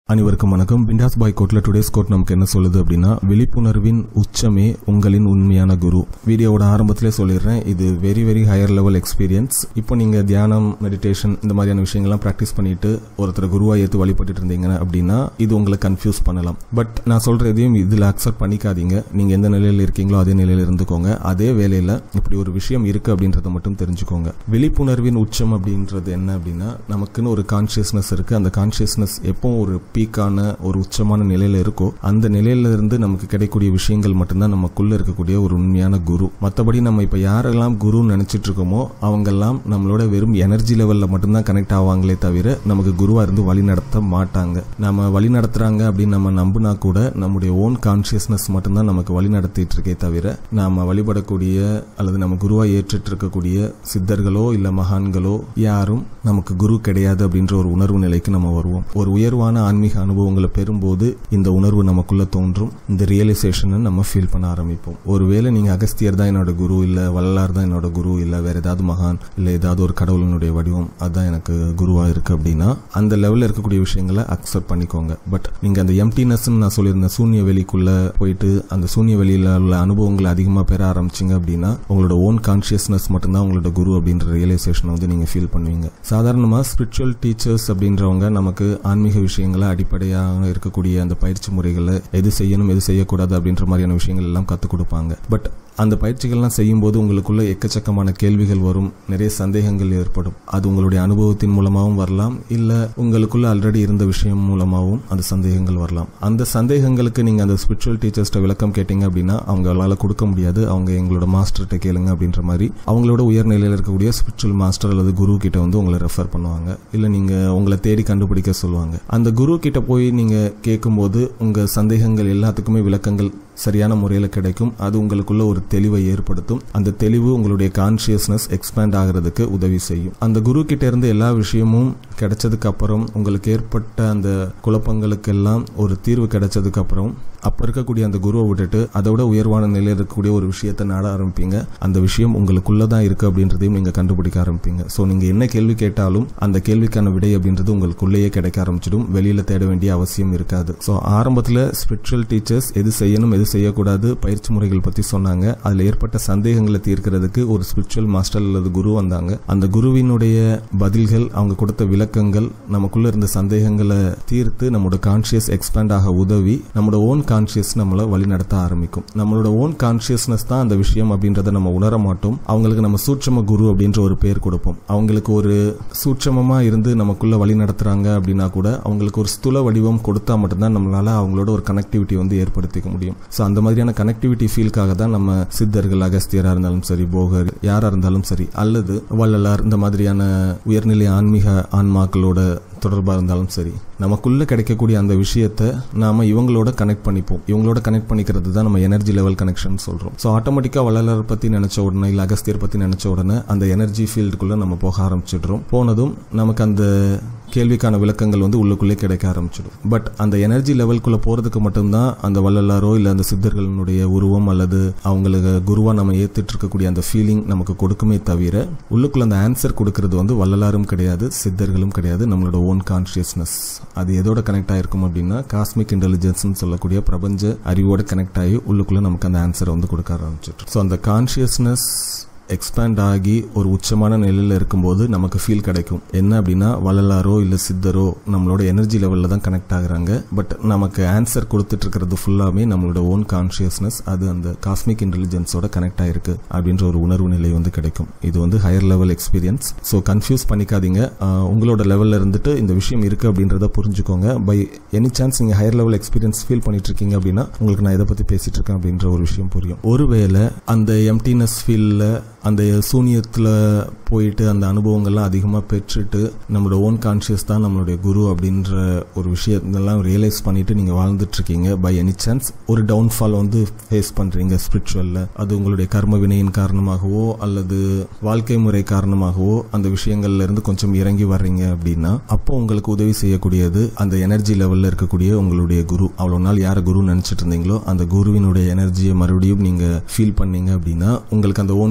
அனைவருக்கும் வணக்கம் பிண்டாஸ் பாய் கோட்ல டுடேஸ் கோட் நமக்கு என்ன சொல்லுது அப்படின்னா விழிப்புணர்வின் உச்சமே உங்களின் உண்மையான குரு வீடியோவோட ஆரம்பத்திலே சொல்லிடுறேன் இது very very higher level experience இப்போ நீங்க தியானம் மெடிடேஷன் இந்த மாதிரியான விஷயங்கள்லாம் ப்ராக்டிஸ் பண்ணிட்டு ஒருத்தர் குருவா ஏத்து வழிபட்டுட்டு இருந்தீங்க அப்படின்னா இது உங்களை கன்ஃபியூஸ் பண்ணலாம் பட் நான் சொல்ற எதையும் இதுல அக்செப்ட் பண்ணிக்காதீங்க நீங்க எந்த நிலையில இருக்கீங்களோ அதே நிலையில இருந்துக்கோங்க அதே வேலையில இப்படி ஒரு விஷயம் இருக்கு அப்படின்றத மட்டும் தெரிஞ்சுக்கோங்க விழிப்புணர்வின் உச்சம் அப்படின்றது என்ன அப்படின்னா நமக்குன்னு ஒரு கான்சியஸ்னஸ் இருக்கு அந்த கான்சியஸ்னஸ் எப்போ ஒரு பீக்கான ஒரு உச்சமான நிலையில இருக்கோ அந்த நிலையில இருந்து நமக்கு கிடைக்கக்கூடிய விஷயங்கள் மட்டும்தான் நமக்குள்ள இருக்கக்கூடிய ஒரு உண்மையான குரு மற்றபடி நம்ம இப்ப யாரெல்லாம் குரு நினைச்சிட்டு இருக்கோமோ அவங்கெல்லாம் நம்மளோட வெறும் எனர்ஜி லெவல்ல மட்டும்தான் கனெக்ட் ஆவாங்களே தவிர நமக்கு குருவா இருந்து வழி நடத்த மாட்டாங்க நம்ம வழி நடத்துறாங்க அப்படின்னு நம்ம நம்பினா கூட நம்முடைய ஓன் கான்சியஸ்னஸ் மட்டும்தான் நமக்கு வழி நடத்திட்டு இருக்கே தவிர நாம வழிபடக்கூடிய அல்லது நம்ம குருவா ஏற்றுட்டு இருக்கக்கூடிய சித்தர்களோ இல்ல மகான்களோ யாரும் நமக்கு குரு கிடையாது அப்படின்ற ஒரு உணர்வு நிலைக்கு நம்ம வருவோம் ஒரு உயர்வான ஆன்மீக அனுபவங்களை பெறும்போது இந்த உணர்வு நமக்குள்ள தோன்றும் இந்த ரியலைசேஷனை நம்ம ஃபீல் பண்ண ஆரம்பிப்போம் ஒருவேளை நீங்க அகஸ்தியர் தான் என்னோட குரு இல்ல வள்ளலார் தான் என்னோட குரு இல்ல வேற ஏதாவது மகான் இல்ல ஏதாவது ஒரு கடவுளினுடைய வடிவம் அதுதான் எனக்கு குருவா இருக்கு அப்படின்னா அந்த லெவல்ல இருக்கக்கூடிய விஷயங்களை அக்செப்ட் பண்ணிக்கோங்க பட் நீங்க அந்த எம்டினஸ் நான் சொல்லியிருந்த சூன்ய வெளிக்குள்ள போயிட்டு அந்த சூன்ய வெளியில உள்ள அனுபவங்களை அதிகமா பெற ஆரம்பிச்சிங்க அப்படின்னா உங்களோட ஓன் கான்சியஸ்னஸ் மட்டும்தான் உங்களோட குரு அப்படின்ற ரியலைசேஷனை வந்து நீங்க ஃபீல் பண்ணுவீங்க சாதாரணமா ஸ்பிரிச்சுவல் டீச்சர்ஸ் அப்படின்றவங்க நமக்கு ஆன்மீக விஷயங்களை அடிப்படையாக இருக்கக்கூடிய அந்த பயிற்சி முறைகளை எது செய்யணும் எது செய்யக்கூடாது அப்படின்ற மாதிரியான விஷயங்கள் எல்லாம் கற்றுக் கொடுப்பாங்க பட் அந்த பயிற்சிகள்லாம் செய்யும்போது உங்களுக்குள்ள எக்கச்சக்கமான கேள்விகள் வரும் நிறைய சந்தேகங்கள் ஏற்படும் அது உங்களுடைய அனுபவத்தின் மூலமாகவும் வரலாம் இல்ல உங்களுக்குள்ள ஆல்ரெடி இருந்த விஷயம் மூலமாகவும் அந்த சந்தேகங்கள் வரலாம் அந்த சந்தேகங்களுக்கு நீங்க அந்த ஸ்பிரிச்சுவல் டீச்சர்ஸ்ட விளக்கம் கேட்டீங்க அப்படின்னா அவங்களால கொடுக்க முடியாது அவங்க எங்களோட மாஸ்டர்கிட்ட கேளுங்க அப்படின்ற மாதிரி அவங்களோட உயர்நிலையில் இருக்கக்கூடிய ஸ்பிரிச்சுவல் மாஸ்டர் அல்லது குரு கிட்ட வந்து உங்களை ரெஃபர் பண்ணுவாங்க இல்ல நீங்க உங்களை தேடி கண்டுபிடிக்க சொல்லுவாங்க அந்த குரு கிட்ட போய் நீங்க கேட்கும்போது உங்க சந்தேகங்கள் எல்லாத்துக்குமே விளக்கங்கள் சரியான முறையில் கிடைக்கும் அது உங்களுக்குள்ள ஒரு தெளிவை ஏற்படுத்தும் அந்த தெளிவு உங்களுடைய கான்சியஸ்னஸ் எக்ஸ்பேண்ட் ஆகிறதுக்கு உதவி செய்யும் அந்த குரு கிட்ட இருந்து எல்லா விஷயமும் கிடைச்சதுக்கு அப்புறம் உங்களுக்கு ஏற்பட்ட அந்த குழப்பங்களுக்கெல்லாம் ஒரு தீர்வு கிடைச்சதுக்கு அப்புறம் அப்ப இருக்கக்கூடிய அந்த குருவை விட்டுட்டு அதோட உயர்வான நிலையில் இருக்கக்கூடிய ஒரு விஷயத்தை நாட ஆரம்பிப்பீங்க அந்த விஷயம் உங்களுக்குள்ள தான் இருக்கு அப்படின்றதையும் நீங்க கண்டுபிடிக்க ஆரம்பிப்பீங்க ஸோ நீங்க என்ன கேள்வி கேட்டாலும் அந்த கேள்விக்கான விடை அப்படின்றது உங்களுக்குள்ளேயே கிடைக்க ஆரம்பிச்சிடும் வெளியில தேட வேண்டிய அவசியம் இருக்காது ஸோ ஆரம்பத்தில் ஸ்பிரிச்சுவல் டீச்சர்ஸ் எது செய்யணும் எது செய்யக்கூடாது பயிற்சி முறைகள் பத்தி சொன்னாங்க அதுல ஏற்பட்ட சந்தேகங்களை தீர்க்கிறதுக்கு ஒரு ஸ்பிரிச்சுவல் மாஸ்டர் அல்லது குரு வந்தாங்க அந்த குருவினுடைய பதில்கள் அவங்க கொடுத்த விளக்கங்கள் நமக்குள்ள இருந்த சந்தேகங்களை தீர்த்து நம்மளோட கான்சியஸ் எக்ஸ்பேண்ட் ஆக உதவி நம்மளோட ஓன் கான்சியஸ் நம்மளை வழி நடத்த ஆரம்பிக்கும் நம்மளோட ஓன் கான்சியஸ்னஸ் தான் அந்த விஷயம் அப்படின்றத நம்ம உணர மாட்டோம் அவங்களுக்கு நம்ம சூட்சம குரு அப்படின்ற ஒரு பேர் கொடுப்போம் அவங்களுக்கு ஒரு சூட்சமமா இருந்து நமக்குள்ள வழி நடத்துறாங்க அப்படின்னா கூட அவங்களுக்கு ஒரு ஸ்துல வடிவம் கொடுத்தா மட்டும்தான் நம்மளால அவங்களோட ஒரு கனெக்டிவிட்டி வந்து ஏற்படுத்திக்க முடியும் ஸோ அந்த மாதிரியான கனெக்டிவிட்டி ஃபீல்காக தான் நம்ம சித்தர்கள் அகஸ்தியரா இருந்தாலும் சரி போகர் யாரா இருந்தாலும் சரி அல்லது வள்ளலார் இந்த மாதிரியான உயர்நிலை ஆன்மீக ஆன்மாக்களோட தொடர்பாக இருந்தாலும் சரி நமக்குள்ள கிடைக்கக்கூடிய அந்த விஷயத்தை நாம இவங்களோட கனெக்ட் பண்ணிப்போம் இவங்களோட கனெக்ட் பண்ணிக்கிறது தான் நம்ம எனர்ஜி லெவல் கனெக்ஷன் சொல்றோம் ஸோ ஆட்டோமேட்டிக்கா வள்ளலார் பத்தி நினைச்ச உடனே இல்ல அகஸ்தியர் பத்தி நினைச்ச உடனே அந்த எனர்ஜி ஃபீல்டுக்குள்ள நம்ம போக ஆரம்பிச்சிடுறோம் போனதும் நமக்கு அந்த கேள்விக்கான விளக்கங்கள் வந்து உள்ளுக்குள்ளே கிடைக்க ஆரம்பிச்சிடும் பட் அந்த எனர்ஜி லெவல்குள்ள போறதுக்கு மட்டும்தான் அந்த வள்ளலாரோ இல்ல அந்த சித்தர்களினுடைய உருவம் அல்லது அவங்களுக்கு குருவா நம்ம ஏத்துட்டு இருக்கக்கூடிய அந்த ஃபீலிங் நமக்கு கொடுக்குமே தவிர உள்ளுக்குள்ள அந்த ஆன்சர் கொடுக்கறது வந்து வள்ளலாரும் கிடையாது சித்தர்களும் கிடையாது நம்மளோட ஓன் கான்சியஸ்னஸ் அது எதோட கனெக்ட் ஆயிருக்கும் அப்படின்னா காஸ்மிக் இன்டெலிஜென்ஸ் சொல்லக்கூடிய பிரபஞ்ச அறிவோட கனெக்ட் ஆகி உள்ளுக்குள்ள நமக்கு அந்த ஆன்சரை வந்து கொடுக்க ஆரம்பிச்சிட்டு ஸோ அந்த கான்சியஸ்னஸ் எக்ஸ்பேண்ட் ஆகி ஒரு உச்சமான நிலையில் இருக்கும்போது நமக்கு ஃபீல் கிடைக்கும் என்ன அப்படின்னா வள்ளலாரோ இல்லை சித்தரோ நம்மளோட எனர்ஜி லெவலில் தான் கனெக்ட் ஆகுறாங்க பட் நமக்கு ஆன்சர் கொடுத்துட்டு இருக்கிறது ஃபுல்லாமே நம்மளோட ஓன் கான்சியஸ்னஸ் அது அந்த காஸ்மிக் இன்டெலிஜென்ஸோட கனெக்ட் ஆயிருக்கு அப்படின்ற ஒரு உணர்வு நிலை வந்து கிடைக்கும் இது வந்து higher level experience so confuse பண்ணிக்காதீங்க உங்களோட லெவலில் இருந்துட்டு இந்த விஷயம் இருக்கு அப்படின்றத புரிஞ்சுக்கோங்க பை எனி சான்ஸ் நீங்கள் ஹையர் லெவல் எக்ஸ்பீரியன்ஸ் ஃபீல் பண்ணிட்டு இருக்கீங்க அப்படின்னா உங்களுக்கு நான் இதை பற்றி பேசிட்டு இருக்கேன் அப்படின்ற ஒரு விஷயம் புரியும் ஒருவேளை அந்த எம்டினஸ் ஃபீல்டில் அந்த சூனியத்தில் போயிட்டு அந்த அனுபவங்கள்லாம் அதிகமாக பெற்றுட்டு நம்மளோட ஓன் கான்சியஸ் தான் நம்மளுடைய குரு அப்படின்ற ஒரு விஷயத்தெல்லாம் ரியலைஸ் பண்ணிட்டு நீங்கள் வாழ்ந்துட்டு இருக்கீங்க பை எனி சான்ஸ் ஒரு டவுன்ஃபால் வந்து ஃபேஸ் பண்ணுறீங்க ஸ்பிரிச்சுவலில் அது உங்களுடைய கர்ம வினையின் காரணமாகவோ அல்லது வாழ்க்கை முறை காரணமாகவோ அந்த விஷயங்கள்ல இருந்து கொஞ்சம் இறங்கி வர்றீங்க அப்படின்னா அப்போ உங்களுக்கு உதவி செய்யக்கூடியது அந்த எனர்ஜி லெவலில் இருக்கக்கூடிய உங்களுடைய குரு அவ்வளோ நாள் யாரை குரு நினச்சிட்டு இருந்தீங்களோ அந்த குருவினுடைய எனர்ஜியை மறுபடியும் நீங்கள் ஃபீல் பண்ணீங்க அப்படின்னா உங்களுக்கு அந்த ஓன் கான்சியஸ்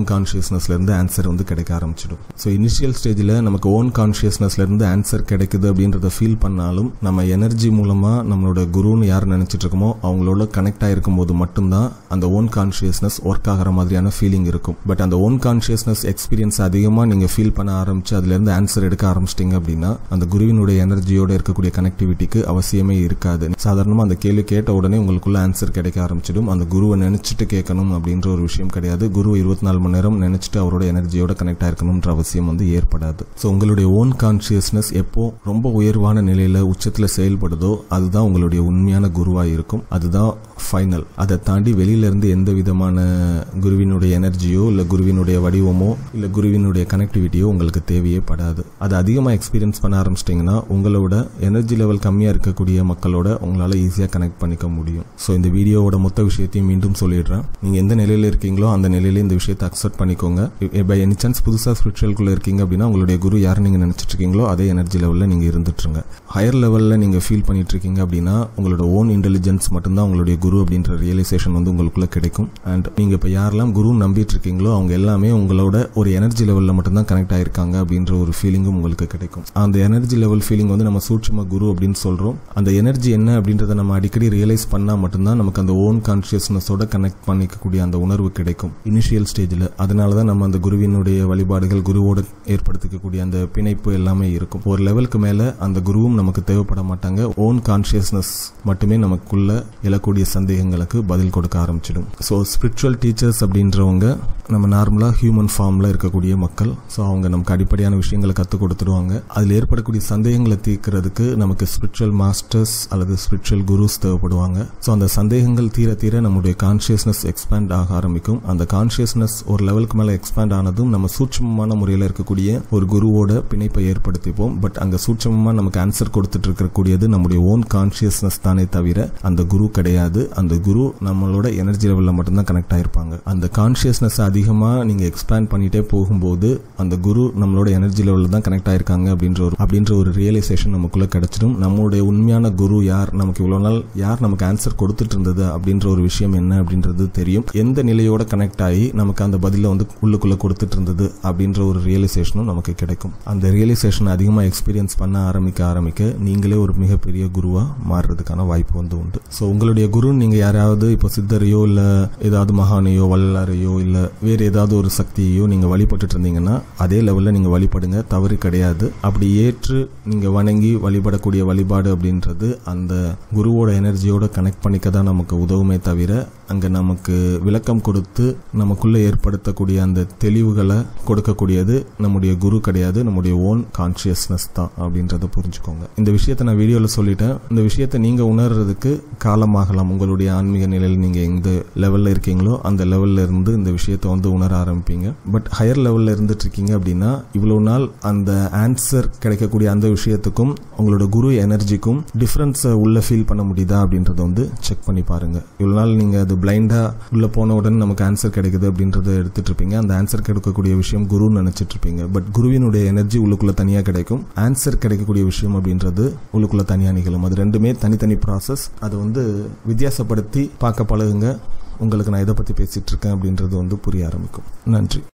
கான்ஷியஸ்னஸ்ல இருந்து ஆன்சர் வந்து கிடைக்க ஆரம்பிச்சிடும் ஸோ இனிஷியல் ஸ்டேஜில் நமக்கு ஓன் கான்ஷியஸ்னஸ்ல இருந்து ஆன்சர் கிடைக்குது அப்படின்றத ஃபீல் பண்ணாலும் நம்ம எனர்ஜி மூலமா நம்மளோட குருன்னு யார் நினைச்சிட்டு இருக்கோமோ அவங்களோட கனெக்ட் ஆயிருக்கும் போது மட்டும்தான் அந்த ஓன் கான்ஷியஸ்னஸ் ஒர்க் ஆகிற மாதிரியான ஃபீலிங் இருக்கும் பட் அந்த ஓன் கான்ஷியஸ்னஸ் எக்ஸ்பீரியன்ஸ் அதிகமாக நீங்க ஃபீல் பண்ண ஆரம்பிச்சு அதுல இருந்து ஆன்சர் எடுக்க ஆரம்பிச்சிட்டிங்க அப்படின்னா அந்த குருவினுடைய எனர்ஜியோட இருக்கக்கூடிய கனெக்டிவிட்டிக்கு அவசியமே இருக்காது சாதாரணமாக அந்த கேள்வி கேட்ட உடனே உங்களுக்குள்ள ஆன்சர் கிடைக்க ஆரம்பிச்சிடும் அந்த குருவை நினைச்சிட்டு கேட்கணும் அப்படின்ற ஒரு விஷயம் கிடையாது குரு இருபத்தி நாலு மணி நேரம் நினைச்சிட்டு அவரோட எனர்ஜியோட கனெக்ட் ஆயிருக்கணும்ன்ற அவசியம் வந்து ஏற்படாது ஸோ உங்களுடைய ஓன் கான்சியஸ்னஸ் எப்போ ரொம்ப உயர்வான நிலையில உச்சத்தில் செயல்படுதோ அதுதான் உங்களுடைய உண்மையான குருவாக இருக்கும் அதுதான் ஃபைனல் அதை தாண்டி வெளியில இருந்து எந்த விதமான குருவினுடைய எனர்ஜியோ இல்லை குருவினுடைய வடிவமோ இல்லை குருவினுடைய கனெக்டிவிட்டியோ உங்களுக்கு தேவையே படாது அதை அதிகமாக எக்ஸ்பீரியன்ஸ் பண்ண ஆரம்பிச்சிட்டிங்கன்னா உங்களோட எனர்ஜி லெவல் கம்மியாக இருக்கக்கூடிய மக்களோட உங்களால் ஈஸியாக கனெக்ட் பண்ணிக்க முடியும் ஸோ இந்த வீடியோவோட மொத்த விஷயத்தையும் மீண்டும் சொல்லிடுறேன் நீங்கள் எந்த நிலையில் இருக்கீங்களோ அந்த நிலையில இந்த விஷயத்தை அக்செப்ட் பண்ணிக்கோங்க பை எனி சான்ஸ் புதுசாக ஸ்பிரிச்சுவல்குள்ளே இருக்கீங்க அப்படின்னா உங்களுடைய குரு யார் நீங்கள் நினச்சிட்டு இருக்கீங்களோ அதே எனர்ஜி லெவலில் நீங்கள் இருந்துட்டுருங்க ஹையர் லெவலில் நீங்கள் ஃபீல் பண்ணிட்டு இருக்கீங்க அப்படின்னா உங்களோட ஓன் இன்டெலிஜென்ஸ் மட்டும்தான் உங்களுடைய குரு அப்படின்ற ரியலைசேஷன் வந்து உங்களுக்குள்ள கிடைக்கும் அண்ட் நீங்கள் இப்போ யாரெல்லாம் குரு நம்பிட்டு இருக்கீங்களோ அவங்க எல்லாமே உங்களோட ஒரு எனர்ஜி லெவலில் மட்டும்தான் கனெக்ட் ஆயிருக்காங்க அப்படின்ற ஒரு ஃபீலிங்கும் உங்களுக்கு கிடைக்கும் அந்த எனர்ஜி லெவல் ஃபீலிங் வந்து நம்ம சூட்சம குரு அப்படின்னு சொல்கிறோம் அந்த எனர்ஜி என்ன அப்படின்றத நம்ம அடிக்கடி ரியலைஸ் பண்ணால் மட்டும்தான் நமக்கு அந்த ஓன் கான்ஷியஸ்னஸோட கனெக்ட் பண்ணிக்கக்கூடிய அந்த உணர்வு கிடைக்கும் இனிஷியல் ஸ்டேஜில் அதனால தான் நம்ம அந்த குருவினுடைய வழிபாடுகள் குருவோடு ஏற்படுத்திக்கக்கூடிய அந்த பிணைப்பு எல்லாமே இருக்கும் ஒரு லெவலுக்கு மேலே அந்த குருவும் நமக்கு தேவைப்பட மாட்டாங்க ஓன் கான்ஷியஸ்னஸ் மட்டுமே நமக்குள்ள எழக்கூடிய சந்தேகங்களுக்கு பதில் கொடுக்க ஆரம்பிச்சிடும் ஸோ ஸ்பிரிச்சுவல் டீச்சர்ஸ் அப்படின்றவங்க நம்ம நார்மலாக ஹியூமன் ஃபார்மில் இருக்கக்கூடிய மக்கள் ஸோ அவங்க நமக்கு அடிப்படையான விஷயங்களை கற்றுக் கொடுத்துருவாங்க அதில் ஏற்படக்கூடிய சந்தேகங்களை தீர்க்கிறதுக்கு நமக்கு ஸ்பிரிச்சுவல் மாஸ்டர்ஸ் அல்லது ஸ்பிரிச்சுவல் குருஸ் தேவைப்படுவாங்க ஸோ அந்த சந்தேகங்கள் தீர தீர நம்முடைய கான்ஷியஸ்னஸ் எக்ஸ்பேண்ட் ஆக ஆரம்பிக்கும் அந்த கான்ஷியஸ்னஸ் ஒரு லெவலுக்கு மேலே எக்ஸ்பேண்ட் ஆனதும் நம்ம சூட்சமமான முறையில் இருக்கக்கூடிய ஒரு குருவோட பிணைப்பை ஏற்படுத்திப்போம் பட் அங்கே சூட்சமமாக நமக்கு ஆன்சர் கொடுத்துட்டு இருக்கக்கூடியது நம்முடைய ஓன் கான்ஷியஸ்னஸ் தானே தவிர அந்த குரு கிடையாது அந்த குரு நம்மளோட எனர்ஜி லெவலில் மட்டும்தான் கனெக்ட் ஆயிருப்பாங்க அந்த கான்ஷியஸ்னஸ் அதிகமாக நீங்கள் எக்ஸ்பேண்ட் பண்ணிட்டே போகும்போது அந்த குரு நம்மளோட எனர்ஜி லெவலில் தான் கனெக்ட் ஆயிருக்காங்க அப்படின்ற ஒரு அப்படின்ற ஒரு ரியலைசேஷன் நமக்குள்ள கிடைச்சிடும் நம்மளுடைய உண்மையான குரு யார் நமக்கு இவ்வளோ நாள் யார் நமக்கு ஆன்சர் கொடுத்துட்டு இருந்தது அப்படின்ற ஒரு விஷயம் என்ன அப்படின்றது தெரியும் எந்த நிலையோட கனெக்ட் ஆகி நமக்கு அந்த பதில வந்து உள்ளுக்குள்ள கொடுத்துட்டு இருந்தது அப்படின்ற ஒரு ரியலைசேஷனும் நமக்கு கிடைக்கும் அந்த ரியலைசேஷன் அதிகமாக எக்ஸ்பீரியன்ஸ் பண்ண ஆரம்பிக்க ஆரம்பிக்க நீங்களே ஒரு மிகப்பெரிய குருவா மாறுறதுக்கான வாய்ப்பு வந்து உண்டு ஸோ உங்களுடைய குரு நீங்க யாராவது இப்போ சித்தரையோ இல்ல ஏதாவது மகானையோ வல்லாரையோ இல்ல வேற ஏதாவது ஒரு சக்தியையோ நீங்க வழிபட்டுட்டு இருந்தீங்கன்னா அதே லெவல்ல நீங்க வழிபடுங்க தவறு கிடையாது அப்படி ஏற்று நீங்க வணங்கி வழிபடக்கூடிய வழிபாடு அப்படின்றது அந்த குருவோட எனர்ஜியோட கனெக்ட் பண்ணிக்க தான் நமக்கு உதவுமே தவிர அங்க நமக்கு விளக்கம் கொடுத்து நமக்குள்ள ஏற்படுத்தக்கூடிய அந்த தெளிவுகளை கொடுக்கக்கூடியது நம்முடைய குரு கிடையாது நம்முடைய ஓன் கான்சியஸ்னஸ் தான் அப்படின்றத புரிஞ்சுக்கோங்க இந்த விஷயத்த நான் வீடியோல சொல்லிட்டேன் இந்த விஷயத்தை நீங்க உணர்றதுக்கு காலமாகலாம் உங்களுடைய ஆன்மீக நிலையில் நீங்க எந்த லெவல்ல இருக்கீங்களோ அந்த லெவல்ல இருந்து இந்த விஷயத்தை வந்து உணர ஆரம்பிப்பீங்க பட் ஹையர் லெவல்ல இருந்துட்டு இருக்கீங்க அப்படின்னா இவ்வளவு நாள் அந்த ஆன்சர் கிடைக்கக்கூடிய அந்த விஷயத்துக்கும் உங்களோட குரு எனர்ஜிக்கும் டிஃபரன்ஸை உள்ள ஃபீல் பண்ண முடியுதா அப்படின்றத வந்து செக் பண்ணி பாருங்க இவ்வளவு நாள் நீங்க அது பிளைண்டா உள்ள போன உடனே நமக்கு ஆன்சர் கிடைக்குது அப்படின்றத எடுத்துட்டு இருப்பீங்க அந்த ஆன்சர் கிடைக்கக்கூடிய விஷயம் குருன்னு நினைச்சிட்டு இருப்பீங்க பட் குருவினுடைய எனர்ஜி உள்ளுக்குள்ள தனியா கிடைக்கும் ஆன்சர் கிடைக்கக்கூடிய விஷயம் அப்படின்றது உள்ளுக்குள்ள தனியா நிகழும் அது ரெண்டுமே தனித்தனி ப்ராசஸ் அதை வந்து வித்தியாசப்படுத்தி பார்க்க பழகுங்க உங்களுக்கு நான் எதை பத்தி பேசிட்டு இருக்கேன் அப்படின்றது வந்து புரிய ஆரம்பிக்கும் நன்றி